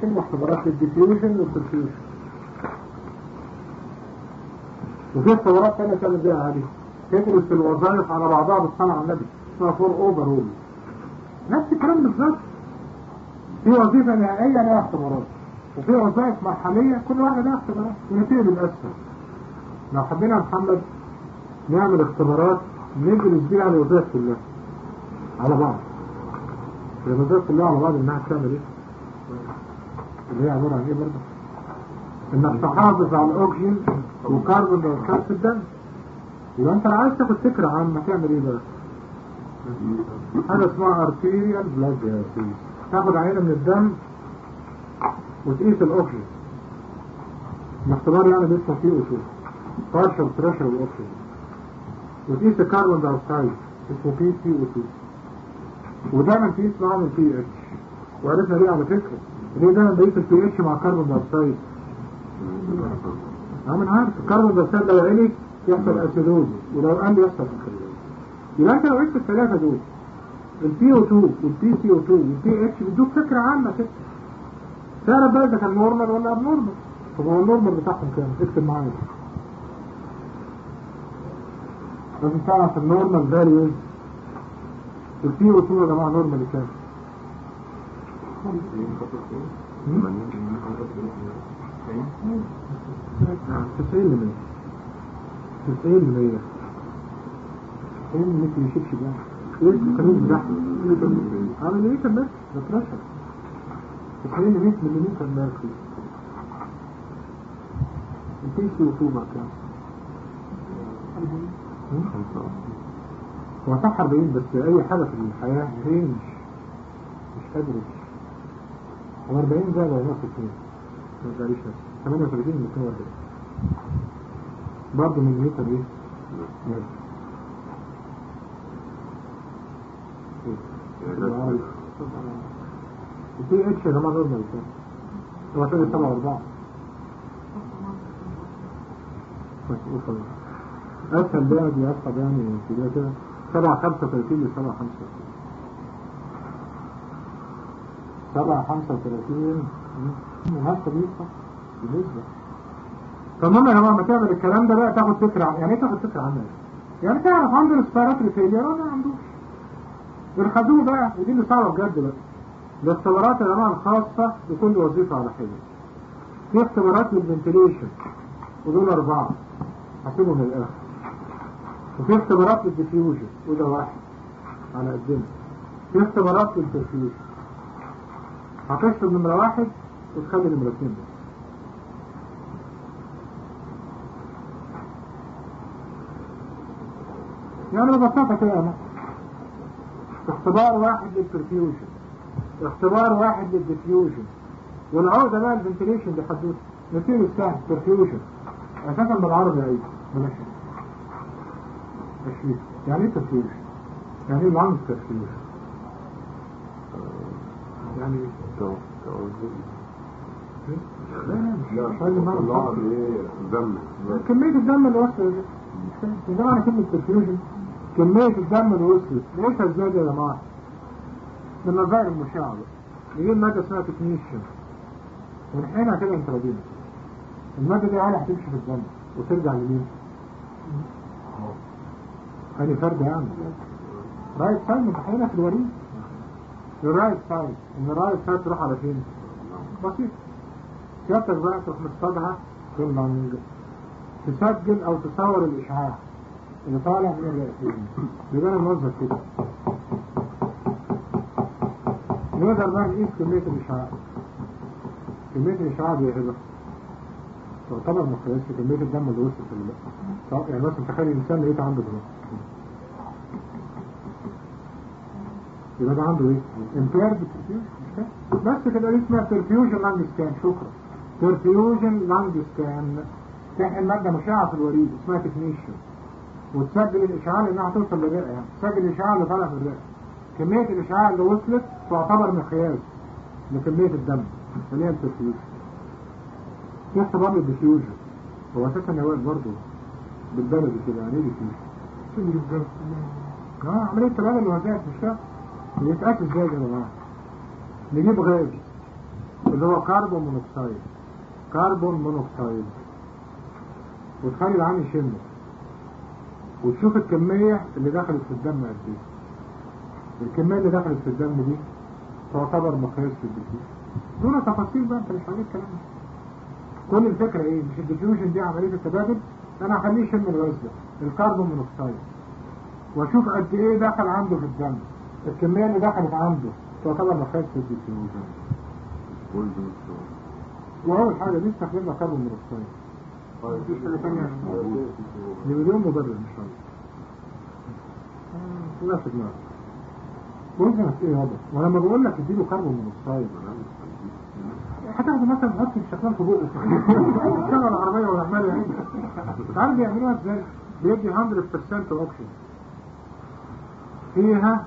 في اختبارات للديفيوجن والبرفيوجن وفي اختبارات تانية تعمل بيها عادي تدرس الوظائف على بعضها بالصنع على النبي اسمها فور اوفر رول نفس الكلام بالظبط في وظيفة نهائية لها اختبارات وفي وظائف مرحلية كل واحدة لها اختبارات ونبتدي بالأسفل لو حبينا يا محمد نعمل اختبارات ندرس بيها الوظائف كلها على بعض الوظائف كلها على بعض انها تعمل ايه؟ اللي هي عبارة عن ايه برضه؟ انك تحافظ على الاوكسجين وكربون دايوكسيد في الدم يبقى انت لو عايز تاخد فكرة عامة تعمل ايه بقى؟ حاجة اسمها arterial blood gases تاخد عينة من الدم وتقيس الاوكسجين الاختبار يعني بيسمى فيه اصول partial pressure الاوكسجين وتقيس الكربون دايوكسيد اسمه بي سي او 2 ودايما تقيس معاهم البي اتش وعرفنا ليه على فكرة ليه دايما بقيس البي اتش مع الكربون دايوكسيد انا عارف الكربون دايوكسيد لو عالي يحصل اسيدوز ولو قل يحصل اسيدوز يبقى انت لو عشت الثلاثة دول البي او 2 والبي سي او 2 والبي اتش بيدوك فكرة عامة كده تعرف بقى اذا كان نورمال ولا اب نورمال طب هو النورمال بتاعهم كام اكتب معايا لازم تعرف النورمال فاليو البي او 2 يا جماعه نورمال كام تسعين لمية تسعين لمية تسعين لمية يشيكش بقى ايه القانون ده عامل ايه كان بس ده بريشر تسعين لمية مليمتر ميركوري البي سي او 2 بقى كام هو صح 40 بس اي حاجة في الحياة رينج مش ادرج هو 40 زائد ولا نص اثنين ما تقاليش نفس 38 من 42 برضه من متر ايه؟ البي اتش يا جماعة نورمال كام؟ هو تاني 7 4 بس قول خلاص اسهل بقى دي اسهل يعني كده كده سبعة خمسة وثلاثين لسبعة خمسة وثلاثين سبعة خمسة وثلاثين مناسبة دي صح بالنسبة فالمهم يا جماعة ما تعمل الكلام ده بقى تاخد فكرة عن يعني ايه تاخد فكرة عنه يعني تعرف عنده الاسبيراتوري فيلير ولا ما عندوش الخدوه بقى ودي اللي صعبة بجد بقى ده اختبارات يا جماعة الخاصة بكل وظيفة على حدة في اختبارات للفنتليشن ودول أربعة هسيبهم من الآخر وفي اختبارات للديفيوجن وده واحد على قدنا في اختبارات للديفيوجن هتشرب نمرة واحد وتخلي نمرة اتنين بس يعني ببساطة كده انا اختبار واحد للبرفيوجن اختبار واحد للديفيوجن والعودة بقى الفنتليشن دي حدوث مثير السهل برفيوجن اساسا بالعربي ايه بلاش تشويش يعني ايه تشويش يعني ايه لانج تشويش يعني لا لا مش لا عايز المعنى الله الصح. ايه دم كمية الدم اللي وصلت دي ده معنى كلمة perfusion كمية الدم اللي وصلت ليش ازاي يا جماعة من النظائر المشعة بقى نجيب مادة اسمها تكنيشن ونحينها كده انترادينا المادة دي عالي هتمشي في الدم وترجع لمين؟ هذه فرد يعني رايت سايد متحينة في الوريد الرايت سايد ان الرايت سايد تروح على فين؟ بسيط سيادتك بقى تروح مصطادها في اللنج تسجل او تصور الاشعاع اللي طالع من الرئتين يبقى انا موظف كده نقدر بقى نقيس كمية الاشعاع كمية الاشعاع دي هنا تعتبر مقياس في كمية الدم اللي وصلت اللي بقى يعني مثلا تخيل الانسان لقيت عنده دماغ يبقى ده عنده ايه؟ impaired perfusion مش كده؟ بس كده دي اسمها perfusion lung scan شكرا perfusion lung scan تحقن مادة مشعة في الوريد اسمها تكنيشن وتسجل الإشعاع لأنها هتوصل للرئة يعني تسجل الإشعاع اللي طالع في الرئة كمية الإشعاع اللي وصلت تعتبر مقياس لكمية الدم اللي هي البرفيوجن في اختبار للديفيوجن هو أساسا يا وائل برضه بالبلدي كده يعني ايه ديفيوجن؟ اه عملية تبادل الوظائف مش كده؟ بيتقاس ازاي يا جماعة؟ نجيب غاز اللي هو كربون مونوكسيد كربون مونوكسيد وتخلي العين يشمه وتشوف الكمية اللي دخلت في الدم قد ايه الكمية اللي دخلت في الدم دي تعتبر مقياس في الديفيوجن دون تفاصيل بقى انت مش عارف الكلام ده كل الفكرة ايه مش الديفيوجن دي عملية التبادل انا هخليه يشم الغاز ده الكربون مونوكسيد واشوف قد ايه دخل عنده في الدم الكمية اللي دخلت عنده تعتبر مقياس في الديفيوجن واول حاجة دي استخدمنا كربون مونوكسيد مفيش حاجة تانية لمليون مبرر ان شاء الله لا في دماغك وزنك ايه يابا ولما بقول لك اديله كربون مونوكسيد هتاخده مثلا تحط الشكمان في بقه تشغل العربية وعمال يعني عارف بيعملوها ازاي بيدي 100% اوكسجين فيها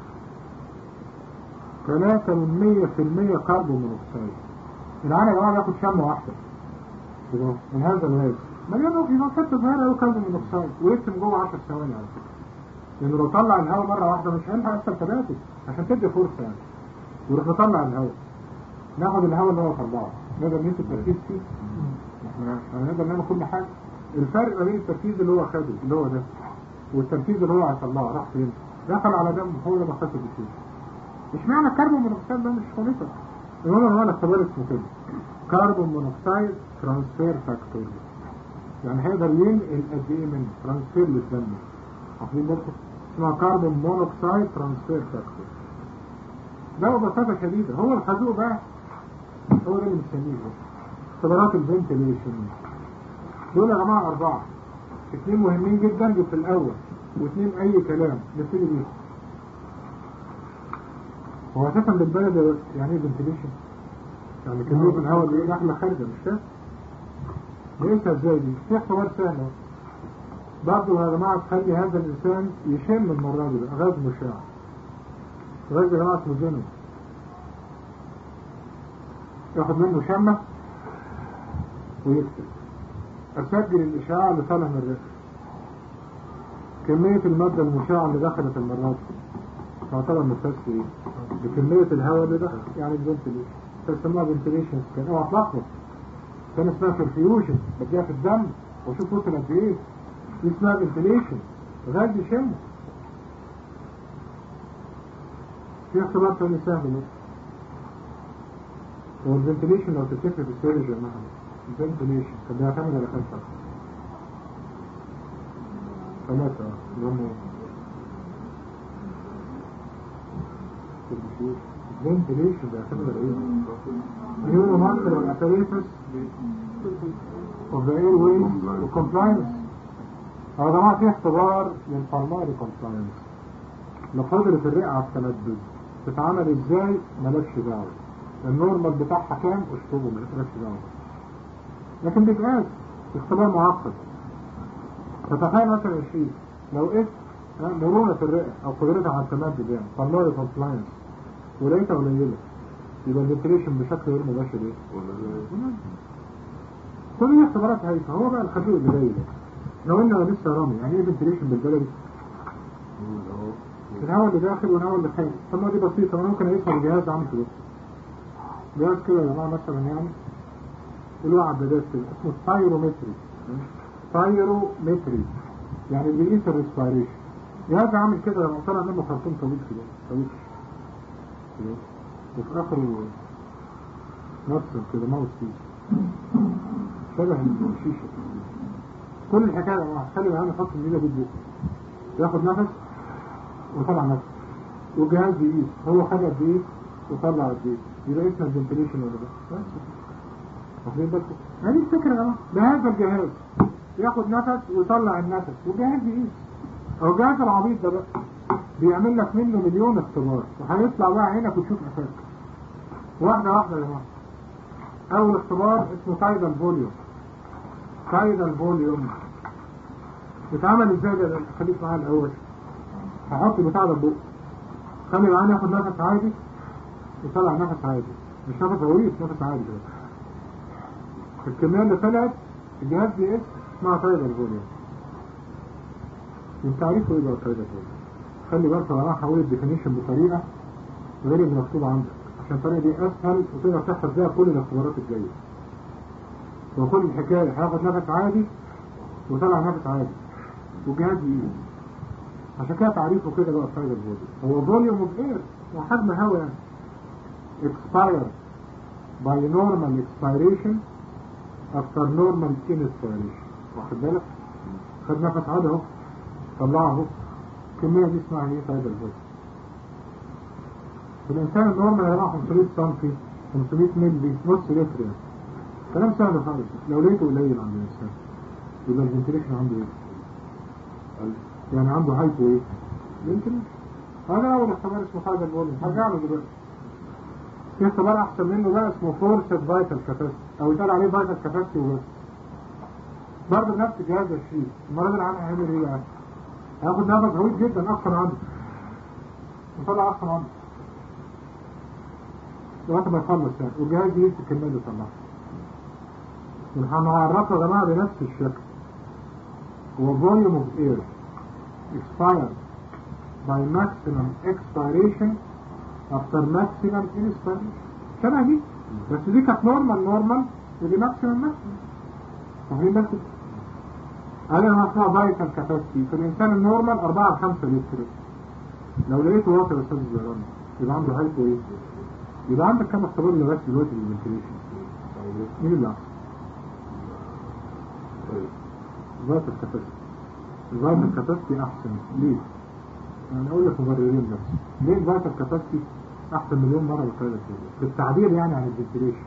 3 من 100% كربون مونوكسيد العالم يا جماعه بياخد شمه واحده كده من هذا الغاز مليان اوكسجين حته صغيره قوي كربون مونوكسيد ويكتم جوه 10 ثواني على فكره لانه لو طلع الهواء مره واحده مش هينفع يحصل تبادل عشان تدي فرصه يعني ويروح مطلع الهواء ناخد الهواء اللي هو طلعه نقدر ننسى التركيز فيه احنا احنا نقدر نعمل كل حاجه الفرق ما بين التركيز اللي هو خده اللي هو ده والتركيز اللي هو هيطلعه راح فين دخل على دم هو ده مخاطر بكتير مش معنى الكربون مونوكسيد ده مش خليطه المهم هو الاختبار اسمه كده كربون مونوكسيد ترانسفير فاكتور يعني هيقدر ينقل قد ايه من ترانسفير للدم واخدين بالكم اسمها كربون مونوكسيد ترانسفير فاكتور ده ببساطة شديدة هو الخازوق بقى هو ده اللي بنسميه اختبارات الفنتليشن دول يا جماعة أربعة اثنين مهمين جدا دول في الأول واثنين أي كلام نبتدي بيه هو أساسا بالبلد يعني ايه فنتليشن؟ يعني كمية الهواء اللي داخلة خارجة مش فاهم؟ نقيسها ازاي دي؟ في اختبار سهل اهو برضه يا جماعة تخلي هذا الإنسان يشم المرة دي بقى غاز مشع غاز يا جماعة اسمه جنب ياخد منه شمة ويكتب أسجل الإشعاع اللي طالع من الرئة كمية المادة المشعة اللي دخلت المرات تعتبر مقياس ايه؟ بكمية الهواء اللي دخل يعني الفنتليشن تسموها فنتليشن كان اوعى تلخبط كان اسمها فرفيوجن بديها في الدم واشوف وصل قد ايه دي اسمها فنتليشن غاز يشمه في اختبار تاني سهل بس هو الفنتليشن لو تفتكر في السيرج يا جماعه الفنتليشن كان بيعتمد على كام شخص ثلاثة اللي هم الفنتليشن بيعتمد على ايه؟ نيورو ماركر والاباريتس وذا اير ويز وكومبلاينس هو يا جماعه في اختبار للبالماري كومبلاينس لقدرة الرئة على التمدد تتعامل ازاي مالكش دعوة النورمال بتاعها كام اشطبه مالكش دعوة لكن بيتقاس اختبار معقد فتخيل مثلا الشيء لو قست مرونة الرئة او قدرتها على التمدد يعني بالماري كومبلاينس ولقيتها قليلة يبقى الفنتريشن بشكل غير مباشر ايه؟ كل دي اختبارات هايفة هو بقى الخازوق اللي جاي ده لو قلنا لسه رامي يعني ايه فنتريشن بالبلدي؟ الهواء اللي داخل والهواء اللي خارج طب ما دي بسيطة انا ممكن اقيسها بجهاز عامل كده جهاز كده يا جماعة مثلا يعني اللي هو عدادات كده اسمه سبايرومتري سبايرومتري يعني بيقيس الريسبيريشن جهاز عامل كده لما طلع منه خرطوم طويل كده طويل كده وفي اخره نفسه كده ماوس فيه شبه الشيشة كل الحكاية يا جماعة خلي العين يحط الميزة دي بقه ياخد نفس وطلع نفسه والجهاز بيقيس هو خد قد ايه وطلع قد ايه يبقى اسمه الفنتليشن ولا ده واخدين بالكم هذه الفكرة يا جماعة بهذا الجهاز ياخد نفس ويطلع النفس والجهاز بيقيس او الجهاز العبيط ده بقى بيعمل لك منه مليون اختبار وهيطلع بقى عينك وتشوف اساسك واحدة واحدة يا جماعة اول اختبار اسمه تايدال فوليوم تايدال فوليوم بيتعمل ازاي ده خليك معايا الاول هحط بتاع ده بقى خلي العين ياخد نفس عادي ويطلع نفس عادي مش نفس غويط نفس عادي كده الكمية اللي طلعت الجهاز دي اس اسمها تايدال فوليوم والتعريف ايه بقى تايدال فوليوم خلي بالك يا جماعه هقول الديفينيشن بطريقه غير اللي مكتوب عندك عشان الطريقة دي أسهل وتقدر تحفظ بيها كل الاختبارات الجاية وكل الحكاية هاخد نفس عادي وطلع نفس عادي وجهاز يقيل عشان كده تعريفه كده بقى فايدة البودي هو فوليوم اوف اير وحجم هواء يعني expire by normal expiration after normal inspiration واخد بالك خد نفس عادي اهو طلعه اهو الكمية دي اسمها ايه فايدة البودي الإنسان النورمال يا جماعة 500 سم 500 مللي نص لتر يعني كلام سهل خالص لو لقيته قليل عند الإنسان يبقى الفنتريشن عنده ايه؟ يعني عنده هايبو ايه؟ فنتريشن هذا أول اختبار اسمه فايدة الفوليوم هرجع له دلوقتي في اختبار أحسن منه بقى اسمه فورسد فايتال كاباسيتي أو يتقال عليه فايتال كاباسيتي وبس برضه نفس جهاز الشيء المرة اللي عنها هيعمل ايه يعني؟ هياخد نفس غويط جدا أكثر عنده وطلع أكثر عنده لغاية ما يخلص يعني والجهاز دي تكمله طلعه هنعرفه يا جماعة بنفس الشكل هو volume of air expired by maximum expiration after maximum inspiration شبه دي بس دي كانت نورمال نورمال ودي ماكسيمم ماكسيمم فاهمين بس قال انا اسمها فايتال كاباسيتي في الانسان النورمال 4 ل 5 لتر لو لقيته واطي يا استاذ الزهراني يبقى عنده هايبو ايه؟ يبقى عندك كم اختبار لغايه دلوقتي للفنتريشن مين اللي احسن؟ فايتال كاباسيتي الفايتال كاباسيتي احسن ليه؟ انا اقول لك مبررين بس ليه الفايتال كاباسيتي احسن مليون مره بالفايتال كاباسيتي في التعبير يعني عن الفنتريشن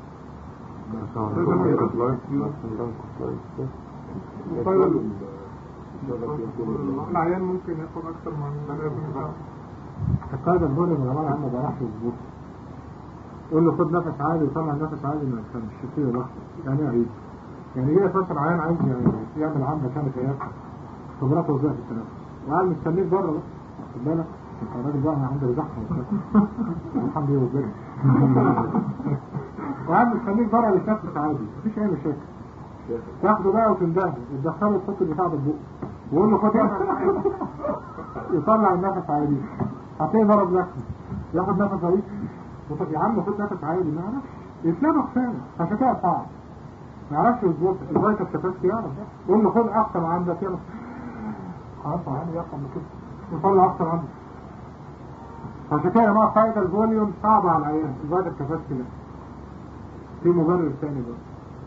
العيان ممكن ياخد اكتر من لازم القاعدة البولي من جماعة عم ما راحش يظبط قول له خد نفس عالي وطلع نفس عالي ما يفهمش كده لحظة يعني ايه عيد يعني جاي فترة عيان عايز يعمل عملة كانت ايام خبرات وظيفة في التنفس وقاعد مستنيك بره بقى واخد بالك انت الراجل بقى عندك زحمة وكده الحمد لله وبرد وقاعد مستنيك بره بيتنفس عادي مفيش اي مشاكل تاخده بقى وتندهه وتدخله تحط البتاع ده في بقه وقول له خد نفس عادي يطلع النفس عادي هتلاقي ضرب زخم ياخد نفس عادي وطب يا عم خد نفس عادي ما يعرفش يتلبخ فعلا عشان كده صعب ما يعرفش يظبط الفايتال كاباسيتي يعرف قول له خد احسن عندك يلا خلاص عادي يحصل كده يطلع احسن عندك عشان كده يا جماعه فايدة الفوليوم صعبة على العيان الفايتال كاباسيتي لا في مبرر ثاني بقى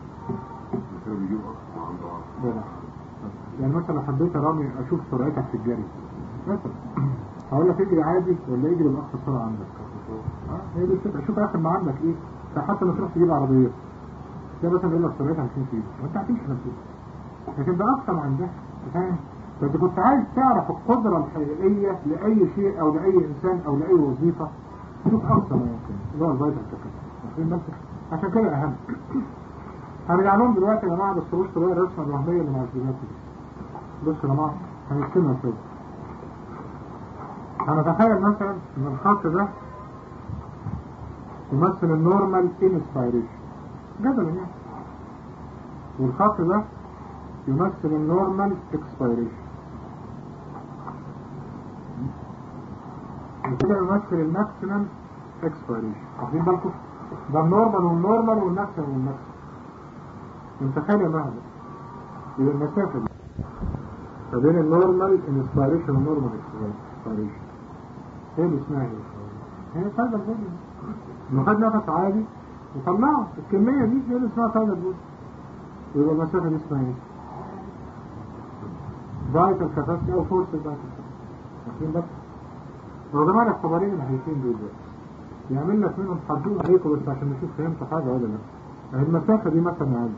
لا لا يعني مثلا لو حبيت يا رامي اشوف سرعتك في الجري مثلا هقول لك اجري عادي ولا اجري باقصى سرعه عندك اه هي دي الفكره شوف اخر ما عندك ايه حتى لو تروح تجيب عربيه ده مثلا يقول لك سرعتها 20 كيلو وانت هتمشي 50 لكن ده اقصى ما عندك فاهم فانت كنت عايز تعرف القدره الحقيقيه لاي شيء او لاي انسان او لاي وظيفه شوف اقصى ما يمكن اللي هو الفيتال كاباسيتي عشان كده اهم هرجع لهم دلوقتي يا جماعه بس بصوا بقى الرسمه الوهميه اللي مع الفيديوهات دي بصوا يا جماعه هنرسمها كده هنتخيل مثلا ان الخط ده يمثل النورمال انسبيريشن جدلا يعني والخط ده يمثل النورمال اكسبيريشن وكده يمثل الماكسيمم اكسبيريشن واخدين بالكم ده النورمال والنورمال والماكسيمم والماكسيمم متخيل يا مهدي يبقى المسافة دي ما بين النورمال انسبيريشن والنورمال اكسبيريشن هي اللي اسمها ايه؟ هي فايدة الفوليوم انه خد نفس عادي وطلعه الكمية دي هي اللي اسمها فايدة الفوليوم يبقى المسافة دي اسمها ايه؟ فايتال كاباسيتي او فورس فايتال واخدين بالك؟ لو جماعة الاختبارين الحديثين دول بقى يعمل لك منهم حدود عليكم بس عشان نشوف فهمتوا حاجة ولا لا يعني المسافة دي مثلا عادي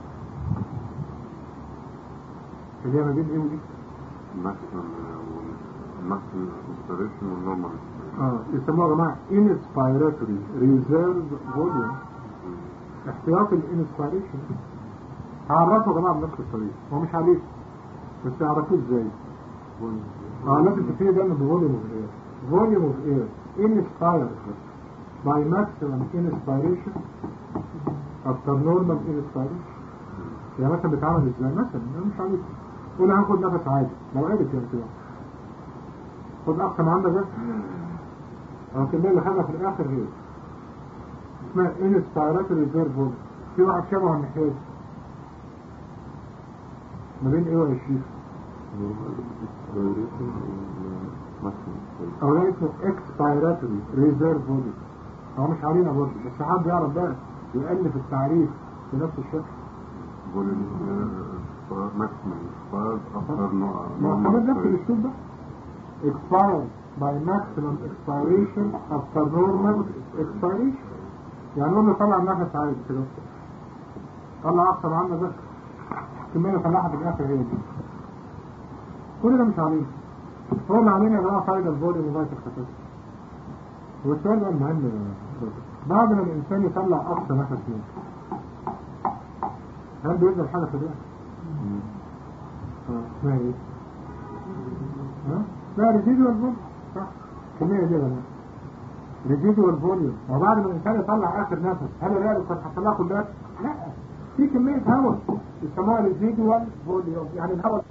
اللي هي ما بين ايه ودي؟ الماكسيمم انسبيريشن والنورمال اه يسموها يا جماعه inspiratory reserve volume احتياطي الانسبيريشن هعرفه يا جماعه بنفس الطريقه هو مش عليك بس يعرفوه ازاي اه لازم تبتدي دايما بفوليوم اوف اير فوليوم اوف اير inspired by maximum inspiration after normal inspiration يعني مثلا بيتعمل ازاي مثلا أنا مش عليك قول هاخد نفس عادي لو عرف يعني كده خد اقصى ما عندك ده اه الكمية اللي خدها في الاخر هي اسمها انسبيراتوري ريزيرف فوليوم في واحد شبهه الناحية دي ما بين ايه والشيف او ده اسمه اكسبيراتوري ريزيرف فوليوم هو مش علينا برضه بس حد يعرف بقى يألف التعريف بنفس الشكل ما هو كمان نفس الاسلوب ده expire by maximum expiration after normal expiration يعني نقول له طلع النفس عادي كده طلع اكتر عنا بس كمية طلعها في الاخر هي دي كل ده مش علينا هو اللي علينا يا جماعه فايدة الفوليوم وفايدة الخساسة والسؤال ده المهم يا دكتور. بعد ما الانسان يطلع اقصى نفس منه هل بيفضل حاجة في الوقت؟ اه اسمها ايه؟ ها؟ لا ريزيدوال فوليوم صح الكمية دي ولا ريزيدوال فوليوم وبعد ما الانسان يطلع اخر نفس هل الرئة كانت هتطلعها كلها؟ لا في كمية هواء يسموها ريزيدوال فوليوم يعني الهواء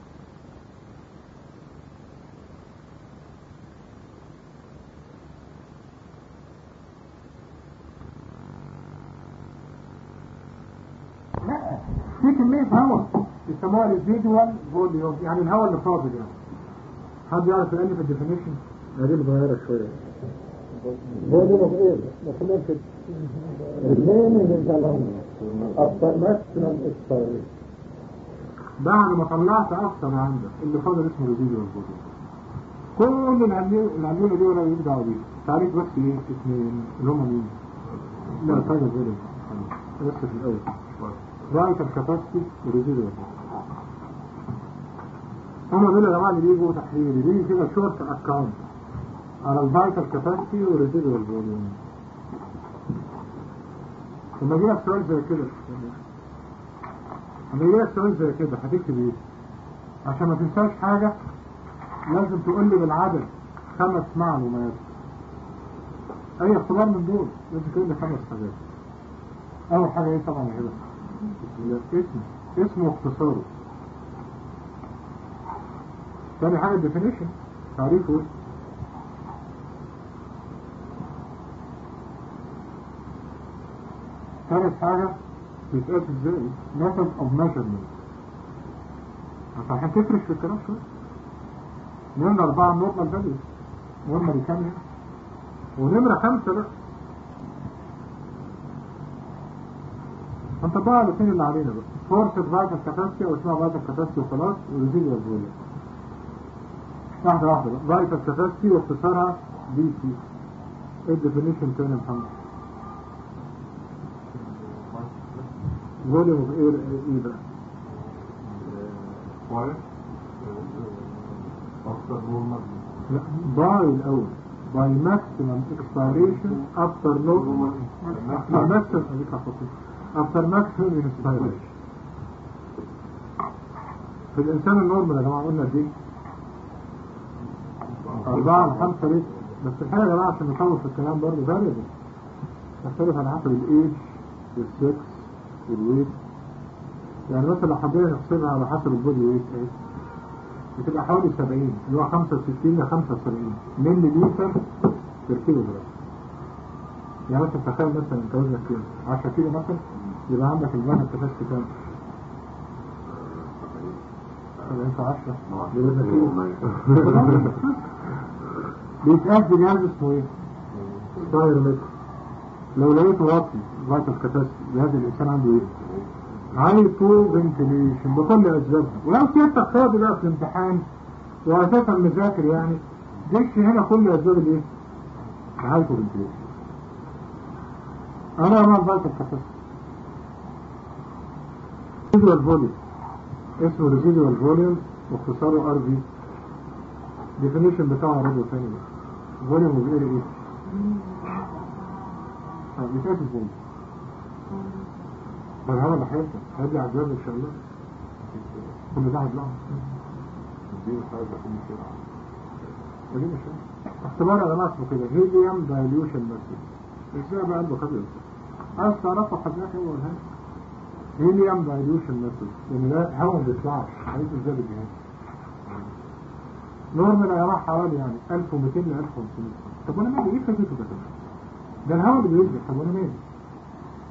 لا في كمية هواء يسموها ريزيدوال فوليوم يعني الهواء اللي فاضل يعني حد يعرف يألف الديفينيشن؟ دي متغيرة شوية فوليوم اوف ايه؟ مفهوم كده الاثنين اللي اكتر ماكسيمم اكسبيريشن بعد ما طلعت اكتر ما عندك اللي فاضل اسمه ريزيدوال فوليوم كل العملية العملية دي ولا يبدأ بيها تعريف بس ايه اثنين اللي هم مين؟ لا فايدة فوليوم بس في الاول رايت الكاباسيتي وريزيدوال هما دول يا جماعه اللي بيجوا تحليلي بيجي كده شورت اكاونت على الفايتال كاباسيتي والريزيدوال فوليوم لما يجي لك سؤال زي كده لما يجي لك سؤال زي كده هتكتب ايه؟ عشان ما تنساش حاجة لازم تقول لي بالعدد خمس معلومات اي اختبار من دول لازم تقول لي خمس حاجات اول حاجة ايه طبعا كده اسم اسمه اختصاره ثاني حاجة definition تعريفه ثالث حاجة بيتقاس ازاي method of measurement عشان هتفرش في الكلام شوية نمرة أربعة normal values نمرة دي كام يعني ونمرة خمسة بقى هنطبقها على الاثنين اللي علينا بقى فورس فايتال كاباسيتي او اسمها فايتال كاباسيتي وخلاص وريزيدوال فوليوم واحدة واحدة بقى فايتال كاباسيتي واختصارها دي سي ايه الديفينيشن تاني يا محمد فوليوم اوف اير ايه بقى لا باي الاول باي ماكسيمم اكسبيريشن افتر نو ماكسيمم اديك هحطه افتر ماكسيمم انسبيريشن في الانسان النورمال يا جماعه قلنا دي أربعة لخمسة لتر بس الحقيقة يا جماعة عشان نطول في الكلام برضه فاريبل تختلف على حسب الايج والسكس والويت يعني مثلا لو حبينا نحسبها على حسب البودي ويت ايه بتبقى حوالي 70 اللي هو 65 ل 75 ملي لتر بير كيلو جرام يعني مثلا تخيل مثلا انت وزنك كام 10 كيلو مثلا يبقى عندك الفان التفاست كام؟ طب انت 10 يبقى وزنك كيلو بيتقاس بجهاز اسمه ايه؟ ستايرومتر لو لقيته واطي فايتال كاتاستي جهاز الانسان عنده ايه؟ هايبو فنتليشن بكل اسبابها ولو سيادتك فاضي بقى في الامتحان واساسا مذاكر يعني دش هنا كل اسباب الايه؟ الهايبو فنتليشن انا ما فايتال كاتاستي ريزيدوال فوليوم اسمه ريزيدوال فوليوم واختصاره ار في ديفينيشن بتاعه رجل ثاني فوليوم اوف اير ايه؟ اه بيتقاس ازاي؟ فالهواء اللي هيفضل هيرجع الجواب ان شاء الله كل ده هيطلع دي حاجه كل شيء ودي مش اختبار يا جماعه اسمه كده هيليوم دايليوشن ميثود ازاي بقى قلبه خبير عايز تعرفه خدناك ايه ولا هيليوم دايليوشن ميثود لان ده هواء ما بيطلعش عايز ازاي بالجهاز نورمال يا جماعه حوالي يعني 1200 ل 1500 طب وانا مالي ايه فايدته ده ده الهواء اللي بينزل طب وانا مالي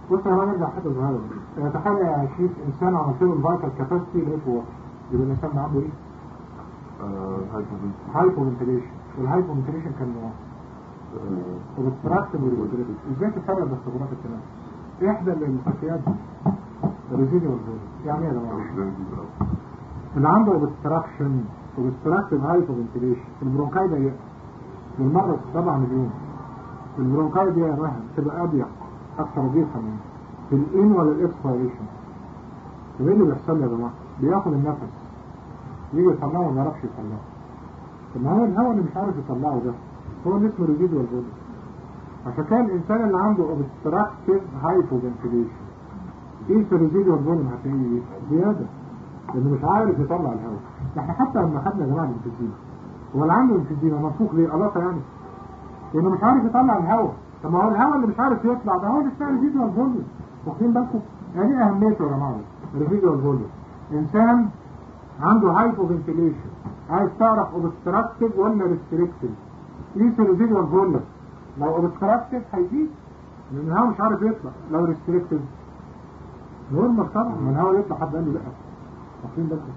بص يا راجل ده حته صغيره يعني تخيل يا شريف انسان عملت له الفايتال كاباسيتي لقيته واطي يبقى الانسان ده عنده ايه؟ هايبوفنتيليشن هايبو فنتيليشن والهايبو فنتيليشن كان نوع اوبستراكتيف وريزيديوال ازاي تفرق بين اختبارات التنفس؟ احدى الحكايات ريزيديوال يعني ايه يا جماعه؟ اللي عنده اوبستراكشن اوبستراكتيف هايبو فنتيليشن البرونكاي ضيقه بالمره 7 مليون البرونكاي دي يا واحد تبقى اضيق اكثر ضيقا من في الان ولا الاكسبيريشن طب ايه اللي بيحصل يا جماعه؟ بياخد النفس يجي يطلعه ما يعرفش يطلعه طب ما هو الهواء اللي مش عارف يطلعه ده هو اللي اسمه ريزيدوال فوليوم عشان كده الانسان اللي عنده اوبستراكتيف هايبو فنتيليشن ايه في الريزيدوال فوليوم هتلاقيه ايه؟ زياده لانه مش عارف يطلع الهواء احنا حتى لما خدنا يا جماعه الانفيزيما هو اللي عنده انفيزيما منفوخ ليه؟ قلاطه يعني لانه مش عارف يطلع الهواء طب ما هو الهواء اللي مش عارف يطلع ده هو اللي اسمه ريزيدوال فوليوم واخدين بالكم؟ يعني اهميته يا جماعه ريزيدوال فوليوم انسان عنده هايبو فنتيليشن عايز تعرف اوبستراكتيف ولا ريستريكتيف قيس الريزيدوال فوليوم لو اوبستراكتيف هيزيد لان الهواء مش عارف يطلع لو ريستريكتيف نورمال طبعا ما الهواء يطلع حد قال له لا واخدين بالكم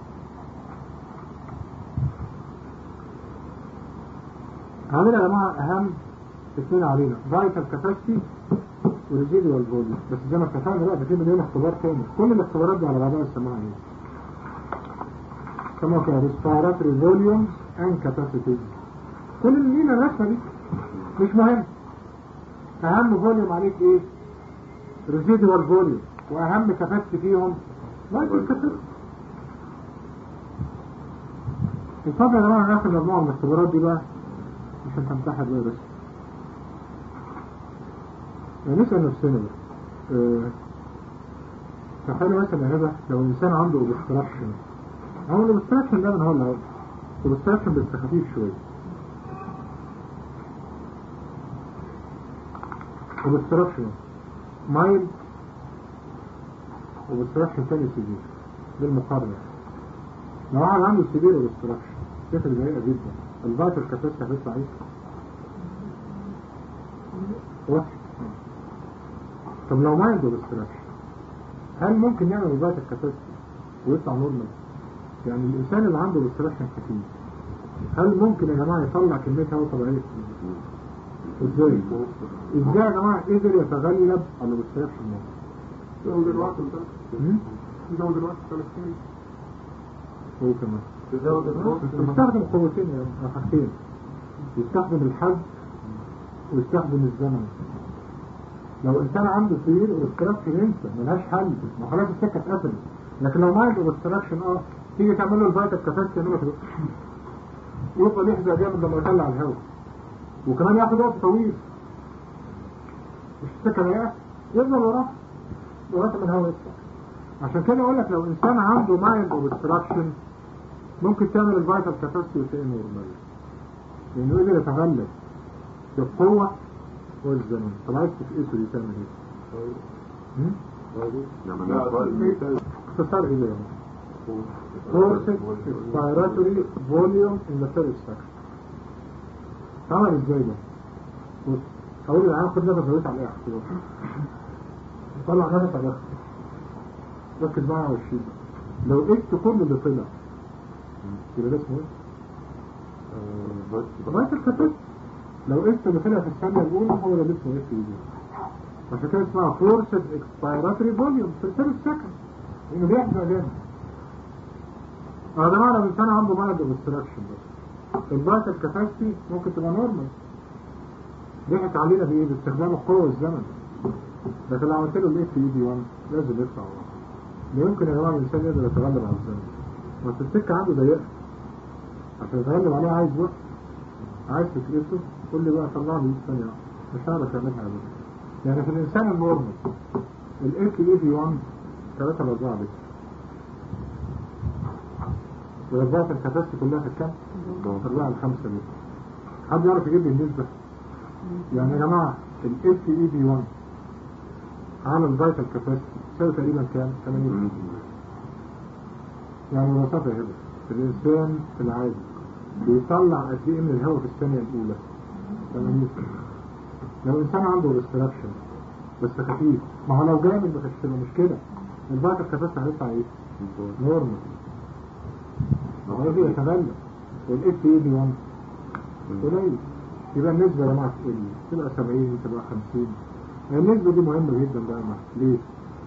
هذول يا جماعه اهم اثنين علينا فايتال كاباسيتي وريزيدوال فوليوم بس زي ما اتفقنا بقى في مليون اختبار تاني كل الاختبارات دي على بعضها يسموها ايه؟ يسموها كده ريسبيراتوري فوليوم اند كاباسيتي كل اللي لينا الرسمه دي مش مهم اهم فوليوم عليك ايه؟ ريزيدوال فوليوم واهم كاباسيتي فيهم فايتال كاباسيتي الفضل يا جماعه ناخد مجموعه من الاختبارات دي بقى عشان تمتحن بقى بس يعني نسأل نفسنا بقى أه تخيلوا مثلا يا هبة لو الإنسان عنده اوبستراكشن هو الاوبستراكشن ده من هو اللي هو اوبستراكشن بس خفيف شوية اوبستراكشن مايل اوبستراكشن تاني سيفير بالمقارنة لو واحد عنده سيفير اوبستراكشن صفر ضيقة جدا الفايتال كاباسيتي هتطلع ايه؟ واحد طب لو ما عنده اوبستراكشن هل ممكن يعمل الفايتال كاباسيتي ويطلع نورمال؟ يعني الانسان اللي عنده اوبستراكشن خفيف هل ممكن يا جماعه يطلع كميه هواء طبيعيه؟ ازاي؟ ازاي يا جماعه قدر يتغلب على الاوبستراكشن ده؟ زود الوقت ده هم؟ زود الوقت ثلاث سنين هو كمان تزود الوقت يستخدم قوتين يا حاجتين يستخدم الحد ويستخدم الزمن لو انسان عنده سرير اوبستراكشن ينسى ملهاش حل ما خلاص السكه اتقفلت لكن لو ما عنده اوبستراكشن اه تيجي تعمل له الفايتال كافاسيتي يعمل كده يفضل يحزق جامد لما يطلع الهواء وكمان ياخد وقت طويل مش السكه ضيقه يفضل وراه لغايه ما الهواء يطلع عشان كده اقول لك لو انسان عنده مايند اوبستراكشن ممكن تعمل الفايتال كاباسيتي وتلاقيه نورمال لانه قدر يتغلب بالقوه والزمن طب عايز تقيسه دي تعمل ايه؟ هم؟ اختصار ايه ده Forced expiratory volume in the first section عمل ازاي ده؟ بص هقول العام خد نفس زودت على الاخر كده طلع نفس على الاخر ركز معايا على الشيء لو قلت كل اللي طلع يبقى ده اسمه ايه؟ فايتال كاباسيتي لو قلت اللي طلع في الثانية الأولى هو ده اللي اسمه اف دي عشان كده اسمها فورسد اكسبيراتوري فوليوم في الثالث سكند انه بيحزق جامد اه ده معنى الانسان عنده مرض اوبستراكشن بس الفايتال كاباسيتي ممكن تبقى نورمال ضحك علينا بايه باستخدام القوة والزمن لكن لو عملت له الاف اي دي 1 لازم يطلع ورا لا يمكن يا جماعه الانسان يقدر يتغلب على الزمن بس السكه عنده ضيقه عشان يتغلب عليها عايز وقت عايز تكرسه قول لي بقى طلع لي ثانيه مش هعرف اعملها ابدا يعني في الانسان النورمال الاف اي دي 1 3 ل 4 بس والاربعه الكباسيتي كلها في الكام؟ 4 ل 5 بس حد يعرف يجيب لي النسبه؟ يعني يا جماعه الاف اي دي 1 على الفيتال كاباسيتي تساوي تقريبا كام؟ 80 يعني ببساطه يا هبه الانسان العادي بيطلع قد ايه من الهواء في الثانيه الاولى 80 لو الانسان عنده ريستراكشن بس خفيف ما هو لو جامد ما كانتش تبقى مشكله البايتال كاباسيتي هيطلع ايه؟ نورمال هو يجي يتبلى والاف اي بي 1 قليل يبقى النسبة يا جماعة تقل تبقى 70 تبقى 50 النسبة دي مهمة جدا بقى يا جماعة ليه؟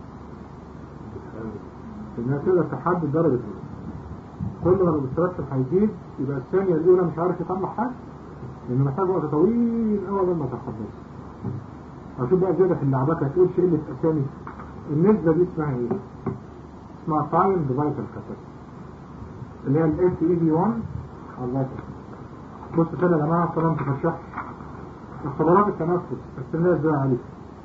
انها تقدر تحدد درجة الوزن كل ما الاستراكشر هيزيد يبقى الثانية الأولى مش عارف يطلع حاجة لأنه محتاج وقت طويل أول لما تخلص أشوف بقى زيادة في اللعبات هتقول شيء اللي في أسامي النسبة دي اسمها إيه؟ اسمها تايم ديفايتال كاباسيتي اللي هي الاف اي بي 1 على الفيتال بص كده يا جماعة طالما انت فرشحت اختبارات التنفس استنى ازاي عليك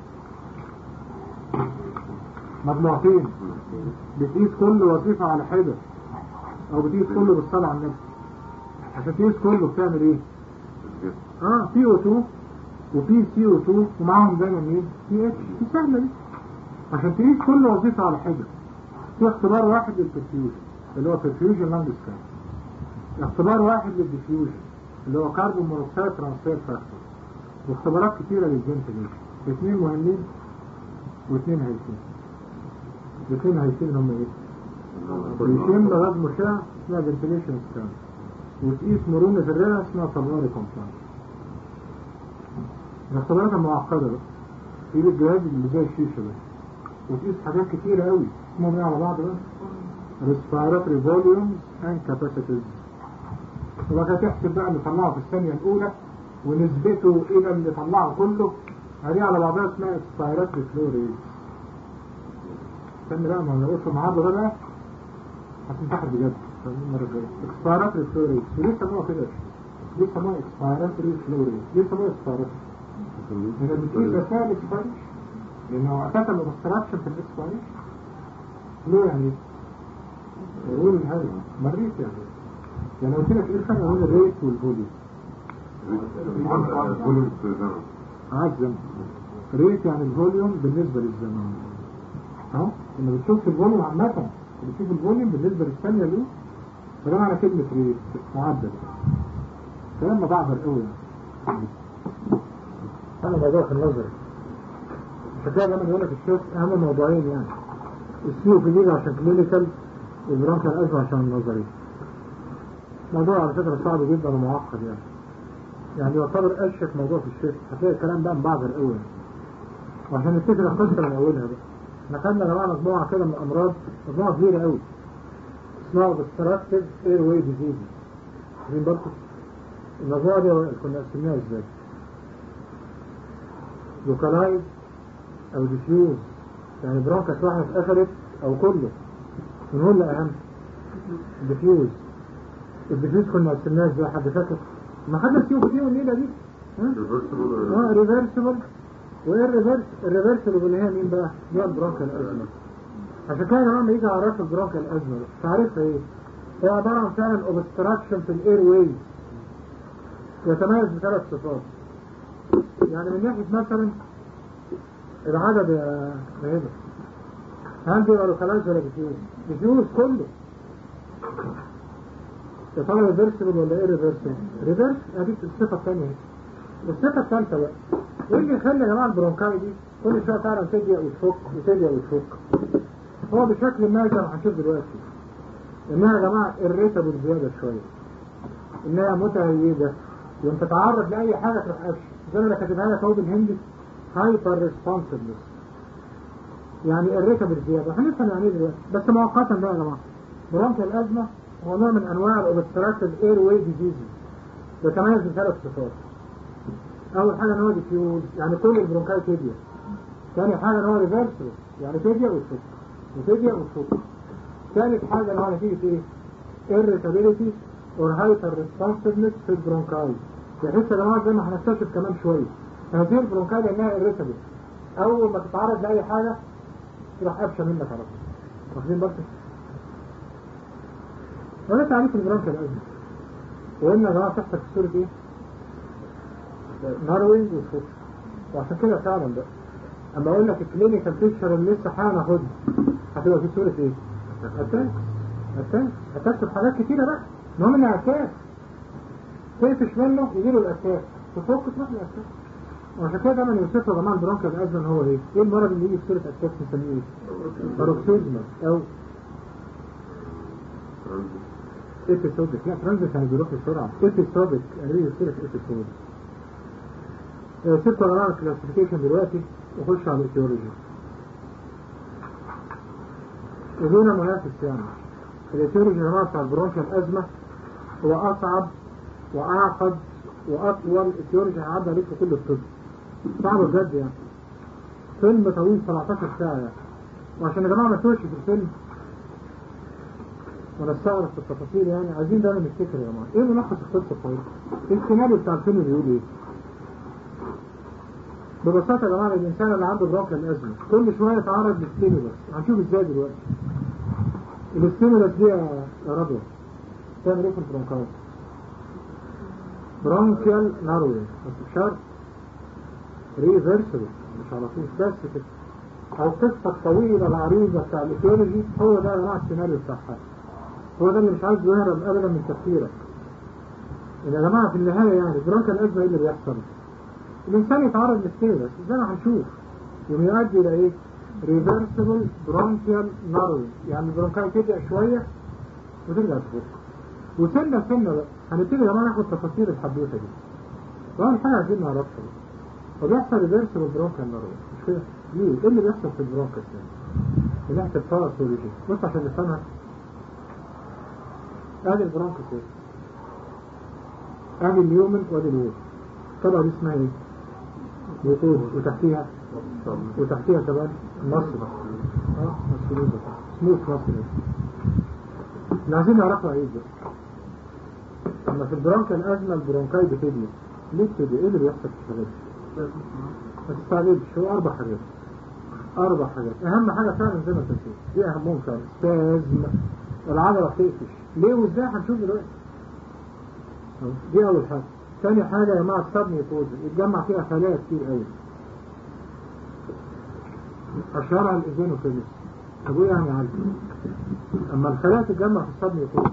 مجموعتين بتقيس كل وظيفة على حدة او بتقيس كله بالصلاة على النبي عشان تقيس كله بتعمل ايه اه سي او 2 وفي سي او 2 ومعاهم دايما مين سي اتش دي سهلة دي عشان تقيس كل وظيفة على حدة في اختبار واحد للبرفيوجن اللي هو برفيوجن لاند سكان اختبار واحد للديفيوجن اللي هو كاربون مونوكسيد ترانسفير فاكتور واختبارات كتيرة للفنتليشن اثنين مهمين واثنين هايفين الاثنين هايفين هم ايه؟ بيشم غاز مشع اسمها فنتليشن سكان وتقيس مرونة الرئة اسمها صباري كومبلانس الاختبارات المعقدة بقى تجيب الجهاز اللي زي الشيشة ده وتقيس حاجات كتيرة قوي اسمهم ايه على بعض بقى؟ respiratory volumes and capacities وبقى تحسب بقى اللي طلعه في الثانية الأولى ونسبته إلى اللي طلعه كله هذه على بعضها اسمها expiratory flow rate استنى بقى ما انا قلت النهارده ده بقى هتنتحر بجد المرة الجاية expiratory flow rate وليه سموها كده؟ ليه سموها expiratory flow rate؟ ليه سموها expiratory؟ لأن بتقول رسائل expiration لأنه أساسا الاوبستراكشن في الاكسبيريشن ليه يعني؟ يقول الهدف مريت يعني يعني قلت لك ايه الفرق بين الريت والفوليوم فوليوم في زمن عزم ريت يعني الفوليوم بالنسبة للزمان ها لما بتشوف الفوليوم عامة بتشوف الفوليوم بالنسبة للثانية دي فده معنى كلمة ريت معدل كلام مضعفر قوي يعني انا موضوع في النظر فكده لما بقول لك الشوك اهم موضوعين يعني السيو في دي عشان كلينيكال والبرانكيال الازمة عشان النظري موضوع على فكرة صعب جدا ومعقد يعني يعني يعتبر أشك موضوع في الشيخ هتلاقي الكلام ده مبعضر قوي يعني. وعشان نفتكر القصة من أولها بقى احنا خدنا يا جماعة مجموعة كده من الأمراض مجموعة كبيرة قوي اسمها obstructive airway disease فاهمين برضه المجموعة دي كنا قسمناها ازاي؟ لوكالايز أو ديفيوز يعني برونكس واحدة اتقفلت أو كله من هو اللي أهم؟ الديفيوز الديفيوز كنا قسمناها ازاي حد فاكر؟ ما حدش فيهم فيهم الليلة دي ها؟ اه ريفرسبل وايه الريفرس الريفرسبل اللي هي مين بقى؟ هي البرونكال ازمة عشان كده لما يجي على راس البرونكال ازمة تعرفها ايه؟ هي عبارة عن فعلا اوبستراكشن في الاير واي يتميز بثلاث صفات يعني من ناحية مثلا العدد يا هبه هل بيبقى لوكالايز ولا ديفيوز؟ ديفيوز كله يا ترى ريفرسبل ولا ايه ريفرسبل؟ ريفرس ادي الصفة الثانية اهي والصفة الثالثة بقى ايه اللي يخلي يا جماعة البرونكاي دي كل شوية فعلا تضيق وتفك وتضيق وتفك هو بشكل ما زي ما هنشوف دلوقتي انها يا جماعة الريتابل زيادة شوية انها متهيدة وانت تتعرض لأي حاجة تروح قفش زي ما انا كاتبها لك اهو بالهندي هايبر ريسبونسبلس يعني الريتابل زيادة هنفهم يعني ايه دلوقتي بس مؤقتا بقى يا جماعة برونكيال الأزمة هو نوع من أنواع الأوبستراكتيف اير واي ديزيزز بيتميز بثلاث صفات أول حاجة إن هو ديفيوز يعني كل البرونكاي تبيا ثاني حاجة إن هو ريفرسبل يعني تبيا وتفك وتبيا وتفك ثالث حاجة إن هو نتيجة إيه؟ irritability or hyper responsiveness في البرونكاي بحيث يا جماعة زي ما هنكتشف كمان شوية هذه البرونكاي لأنها irritable أول ما تتعرض لأي حاجة تروح قفشة منك على طول واخدين بالك؟ وده تعريف البرونكيال الأزمة وقلنا يا جماعة تحت في صورة إيه؟ ناروينج وفوكس وعشان كده فعلا بقى اما اقول لك الكلينيكال بيكتشر اللي لسه هناخدها هتبقى في صورة ايه؟ اتاك اتاك اتاك في حاجات كتيرة بقى المهم انها اتاك تقفش منه يجيله الاتاك تفك تروح الاتاك وعشان كده دايما يوصفوا يا جماعه البرونكيال ازمه هو ايه؟ ايه المرض اللي يجي في سوره اتاك نسميه ايه؟ باروكسيزما او ايبيسودك لا ترانزيت يعني بيروح بسرعه ايبيسودك يعني بيجي في سوره ايبيسود سبت يا جماعه الكلاسيفيكيشن دلوقتي وخش على الايتيولوجي ودون منافس يعني الايتيولوجي يا جماعه بتاع البرونكيال ازمه هو اصعب واعقد واطول ايتيولوجي هيعدي عليك في كل الطب صعب بجد يعني فيلم طويل 17 ساعة يعني وعشان يا جماعة ما توش في الفيلم ونستغرق في التفاصيل يعني عايزين دايما نفتكر يا جماعة ايه ملخص القصة الطويلة؟ السيناريو بتاع الفيلم بيقول ايه؟ ببساطة يا جماعة الإنسان اللي عنده برونكيال أزمة كل شوية يتعرض للستيمولس هنشوف ازاي دلوقتي الستيمولس دي يا رضوى تعمل ايه في البرونكايت؟ برونكيال ناروي بس شرط ريفرسبل مش على طول بس كده او القصه الطويله العريضه بتاع الايثيولوجي هو ده يا جماعه السيناريو بتاعها هو ده اللي مش عايز يهرب ابدا من تفكيرك ان يا جماعه في النهايه يعني برونكيال ازمه ايه اللي بيحصل؟ الانسان يتعرض للستيرس زي ما هنشوف يوم يؤدي الى ايه؟ ريفرسبل برونكيال ناروي يعني البرونكاي تبدا شويه وترجع تفك وسنه سنه بقى هنبتدي يا جماعه ناخد تفاصيل الحدوته دي واول حاجه عايزين نعرفها فبيحصل ريفرس بالبرونكال نيرون مش كده ليه ايه اللي بيحصل في البرونكس يعني من ناحيه الباراسولوجي بص عشان نفهمها ادي البرونكس ايه ادي اليومن وادي الوول طبعا دي اسمها ايه ميتوز وتحتيها وتحتيها كمان مصر اه مصر سموث مصر اللي عايزين نعرفها ايه ده اما في البرونكال ازمه البرونكاي بتبني ليه بتبني ايه اللي بيحصل في الشغل ما تستعجلش هو أربع حاجات أربع حاجات أهم حاجة فعلا زي ما تنسيت دي أهمهم فعلا استازم العضلة بتقفش ليه وإزاي هنشوف دلوقتي دي أول حاجة ثاني حاجة يا جماعة السبنيوتوز يتجمع فيها خلايا كتير قوي أشهرها الإيزينوفيلس طب إيه يعني عارف أما الخلايا تتجمع في السبنيوتوز